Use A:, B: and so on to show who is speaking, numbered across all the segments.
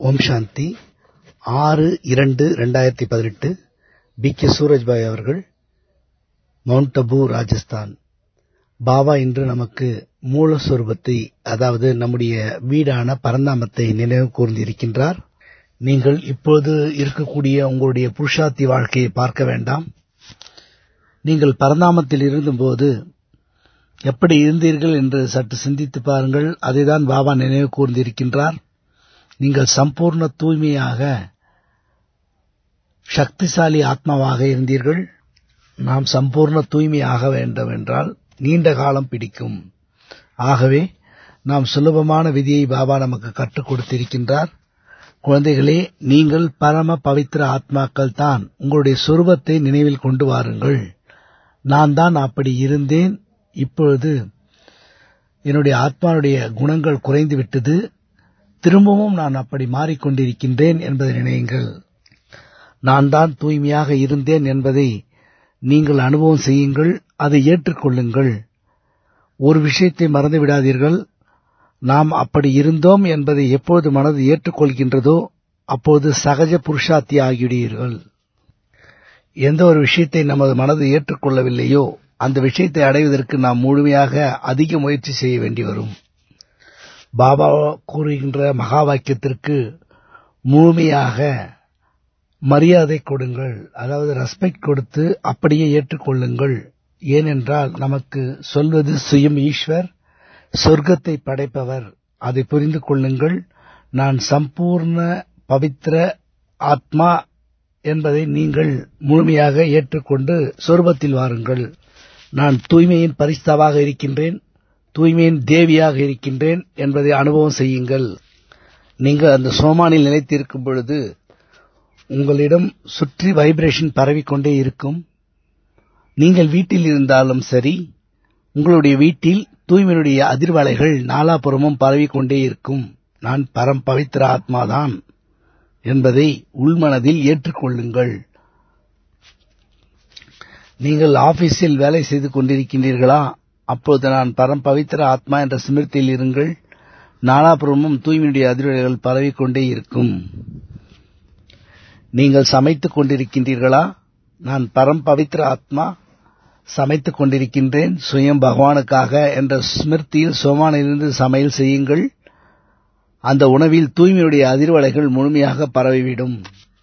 A: ஓம் சாந்தி ஆறு இரண்டு ரெண்டாயிரத்தி பதினெட்டு பி கே சூரஜ்பாய் அவர்கள் மவுண்ட் அபு ராஜஸ்தான் பாபா இன்று நமக்கு மூலஸ்வரூபத்தை அதாவது நம்முடைய வீடான பரந்தாமத்தை நினைவு கூர்ந்திருக்கின்றார் நீங்கள் இப்போது இருக்கக்கூடிய உங்களுடைய புருஷார்த்தி வாழ்க்கையை பார்க்க வேண்டாம் நீங்கள் பரந்தாமத்தில் இருந்தபோது எப்படி இருந்தீர்கள் என்று சற்று சிந்தித்து பாருங்கள் அதைதான் பாபா நினைவு கூர்ந்திருக்கின்றார் நீங்கள் சம்பூர்ண தூய்மையாக சக்திசாலி ஆத்மாவாக இருந்தீர்கள் நாம் சம்பூர்ண தூய்மையாக வேண்டும் என்றால் நீண்ட காலம் பிடிக்கும் ஆகவே நாம் சுலபமான விதியை பாபா நமக்கு கற்றுக் கொடுத்திருக்கின்றார் குழந்தைகளே நீங்கள் பரம பவித்திர ஆத்மாக்கள் தான் உங்களுடைய சொருபத்தை நினைவில் கொண்டு வாருங்கள் நான் தான் அப்படி இருந்தேன் இப்பொழுது என்னுடைய ஆத்மாவுடைய குணங்கள் குறைந்து விட்டது திரும்பவும் நான் அப்படி மாறிக்கொண்டிருக்கின்றேன் என்பதை நினையுங்கள் நான் தான் தூய்மையாக இருந்தேன் என்பதை நீங்கள் அனுபவம் செய்யுங்கள் அதை ஏற்றுக்கொள்ளுங்கள் ஒரு விஷயத்தை மறந்து விடாதீர்கள் நாம் அப்படி இருந்தோம் என்பதை எப்பொழுது மனது ஏற்றுக்கொள்கின்றதோ அப்போது சகஜ புருஷார்த்தி ஆகிவிடுவீர்கள் எந்த ஒரு விஷயத்தை நமது மனது ஏற்றுக்கொள்ளவில்லையோ அந்த விஷயத்தை அடைவதற்கு நாம் முழுமையாக அதிக முயற்சி செய்ய வேண்டி வரும் பாபா கூறுகின்ற மகா வாக்கியத்திற்கு முழுமையாக மரியாதை கொடுங்கள் அதாவது ரெஸ்பெக்ட் கொடுத்து அப்படியே ஏற்றுக்கொள்ளுங்கள் ஏனென்றால் நமக்கு சொல்வது சுயம் ஈஸ்வர் சொர்க்கத்தை படைப்பவர் அதை புரிந்து கொள்ளுங்கள் நான் சம்பூர்ண பவித்திர ஆத்மா என்பதை நீங்கள் முழுமையாக ஏற்றுக்கொண்டு சொர்பத்தில் வாருங்கள் நான் தூய்மையின் பரிஸ்தாவாக இருக்கின்றேன் தூய்மையின் தேவியாக இருக்கின்றேன் என்பதை அனுபவம் செய்யுங்கள் நீங்கள் அந்த சோமானில் நிலைத்திருக்கும் பொழுது உங்களிடம் சுற்றி வைப்ரேஷன் பரவிக்கொண்டே இருக்கும் நீங்கள் வீட்டில் இருந்தாலும் சரி உங்களுடைய வீட்டில் தூய்மையுடைய அதிர்வலைகள் நாலாபுறமும் பரவிக்கொண்டே இருக்கும் நான் பரம் பவித்திர ஆத்மாதான் என்பதை உள்மனதில் ஏற்றுக்கொள்ளுங்கள் நீங்கள் ஆபீஸில் வேலை செய்து கொண்டிருக்கின்றீர்களா அப்போது நான் பரம் பவித்திர ஆத்மா என்ற சிமிர்த்தியில் இருங்கள் நாலாபுறமும் தூய்மையுடைய அதிர்வலைகள் பரவிக்கொண்டே இருக்கும் நீங்கள் சமைத்துக் கொண்டிருக்கின்றீர்களா நான் பரம் பவித்திர ஆத்மா சமைத்துக் கொண்டிருக்கின்றேன் சுயம் பகவானுக்காக என்ற ஸ்மிருதியில் சோமானிலிருந்து சமையல் செய்யுங்கள் அந்த உணவில் தூய்மையுடைய அதிர்வலைகள் முழுமையாக பரவிவிடும்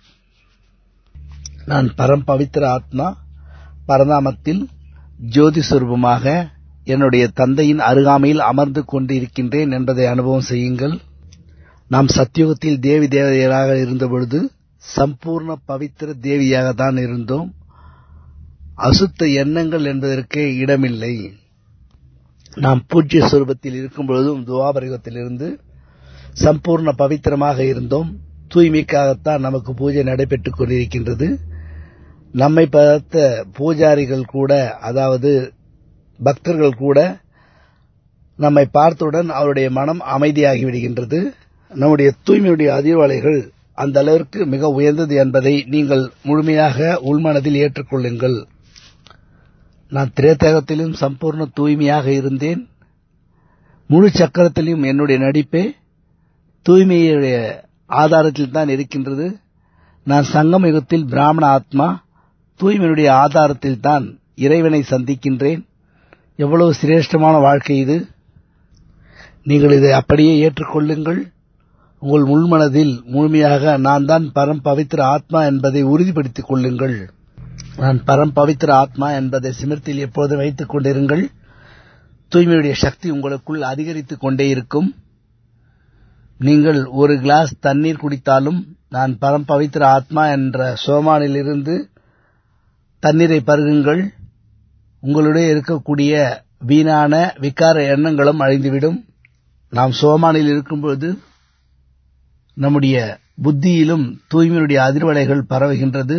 A: நான் பரம் பவித்திர ஆத்மா பரந்தாமத்தில் ஜோதி சுரூபமாக என்னுடைய தந்தையின் அருகாமையில் அமர்ந்து கொண்டிருக்கின்றேன் என்பதை அனுபவம் செய்யுங்கள் நாம் சத்தியுகத்தில் தேவி தேவதைகளாக இருந்தபொழுது சம்பூர்ண பவித்திர தேவியாக தான் இருந்தோம் அசுத்த எண்ணங்கள் என்பதற்கே இடமில்லை நாம் பூஜ்ய சுரூபத்தில் இருக்கும் பொழுதும் துவாபரிகத்திலிருந்து சம்பூர்ண பவித்திரமாக இருந்தோம் தூய்மைக்காகத்தான் நமக்கு பூஜை நடைபெற்றுக் கொண்டிருக்கின்றது நம்மை பார்த்த பூஜாரிகள் கூட அதாவது பக்தர்கள் கூட நம்மை பார்த்தவுடன் அவருடைய மனம் அமைதியாகி விடுகின்றது நம்முடைய தூய்மையுடைய அதிர்வலைகள் அந்த அளவிற்கு மிக உயர்ந்தது என்பதை நீங்கள் முழுமையாக உள்மனதில் ஏற்றுக்கொள்ளுங்கள் நான் திரேத்தகத்திலும் சம்பூர்ண தூய்மையாக இருந்தேன் முழு சக்கரத்திலும் என்னுடைய நடிப்பே தூய்மையுடைய ஆதாரத்தில் தான் இருக்கின்றது நான் சங்கம் யுகத்தில் பிராமண ஆத்மா தூய்மையுடைய ஆதாரத்தில் தான் இறைவனை சந்திக்கின்றேன் எவ்வளவு சிரேஷ்டமான வாழ்க்கை இது நீங்கள் இதை அப்படியே ஏற்றுக்கொள்ளுங்கள் உங்கள் உள்மனதில் முழுமையாக நான் தான் பரம் பவித்திர ஆத்மா என்பதை உறுதிப்படுத்திக் கொள்ளுங்கள் நான் பரம் பவித்திர ஆத்மா என்பதை சிமிர்த்தில் எப்போதும் வைத்துக் கொண்டிருங்கள் தூய்மையுடைய சக்தி உங்களுக்குள் அதிகரித்துக் கொண்டே இருக்கும் நீங்கள் ஒரு கிளாஸ் தண்ணீர் குடித்தாலும் நான் பரம் பவித்திர ஆத்மா என்ற சோமானிலிருந்து தண்ணீரை பருகுங்கள் உங்களுடைய இருக்கக்கூடிய வீணான விகார எண்ணங்களும் அழிந்துவிடும் நாம் சோமானில் இருக்கும்போது நம்முடைய புத்தியிலும் தூய்மையுடைய அதிர்வலைகள் பரவுகின்றது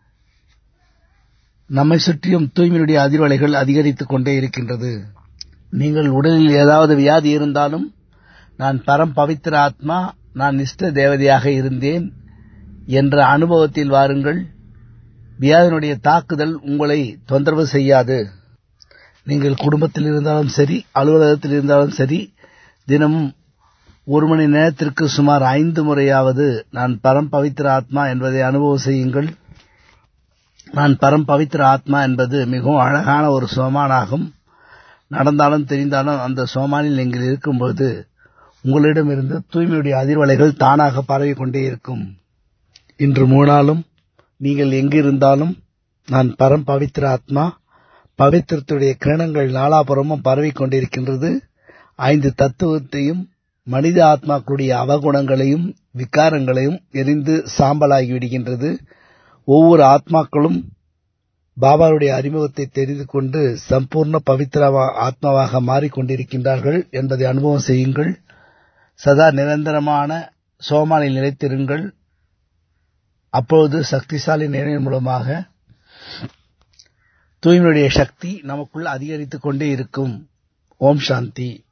A: நம்மை சுற்றியும் தூய்மையுடைய அதிர்வலைகள் அதிகரித்துக் கொண்டே இருக்கின்றது நீங்கள் உடலில் ஏதாவது வியாதி இருந்தாலும் நான் பரம் பவித்திர ஆத்மா நான் இஷ்ட தேவதையாக இருந்தேன் என்ற அனுபவத்தில் வாருங்கள் வியாதியினுடைய தாக்குதல் உங்களை தொந்தரவு செய்யாது நீங்கள் குடும்பத்தில் இருந்தாலும் சரி அலுவலகத்தில் இருந்தாலும் சரி தினமும் ஒரு மணி நேரத்திற்கு சுமார் ஐந்து முறையாவது நான் பரம் பவித்திர ஆத்மா என்பதை அனுபவம் செய்யுங்கள் நான் பரம் பவித்திர ஆத்மா என்பது மிகவும் அழகான ஒரு சோமானாகும் நடந்தாலும் தெரிந்தாலும் அந்த சோமானில் நீங்கள் இருக்கும்போது உங்களிடமிருந்து தூய்மையுடைய அதிர்வலைகள் தானாக பரவி கொண்டே இருக்கும் இன்று மூணாலும் நீங்கள் எங்கிருந்தாலும் நான் பரம் பவித்திர ஆத்மா பவித்திரத்துடைய கிரணங்கள் நாலாபுறமும் பரவிக் கொண்டிருக்கின்றது ஐந்து தத்துவத்தையும் மனித ஆத்மாக்களுடைய அவகுணங்களையும் விகாரங்களையும் எரிந்து சாம்பலாகி விடுகின்றது ஒவ்வொரு ஆத்மாக்களும் பாபாவுடைய அறிமுகத்தை தெரிந்து கொண்டு சம்பூர்ண பவித்திர ஆத்மாவாக மாறிக்கொண்டிருக்கின்றார்கள் என்பதை அனுபவம் செய்யுங்கள் சதா நிரந்தரமான சோமானில் நிலைத்திருங்கள் அப்பொழுது சக்திசாலி நிலை மூலமாக தூய்மையுடைய சக்தி நமக்குள் அதிகரித்துக் கொண்டே இருக்கும் ஓம் சாந்தி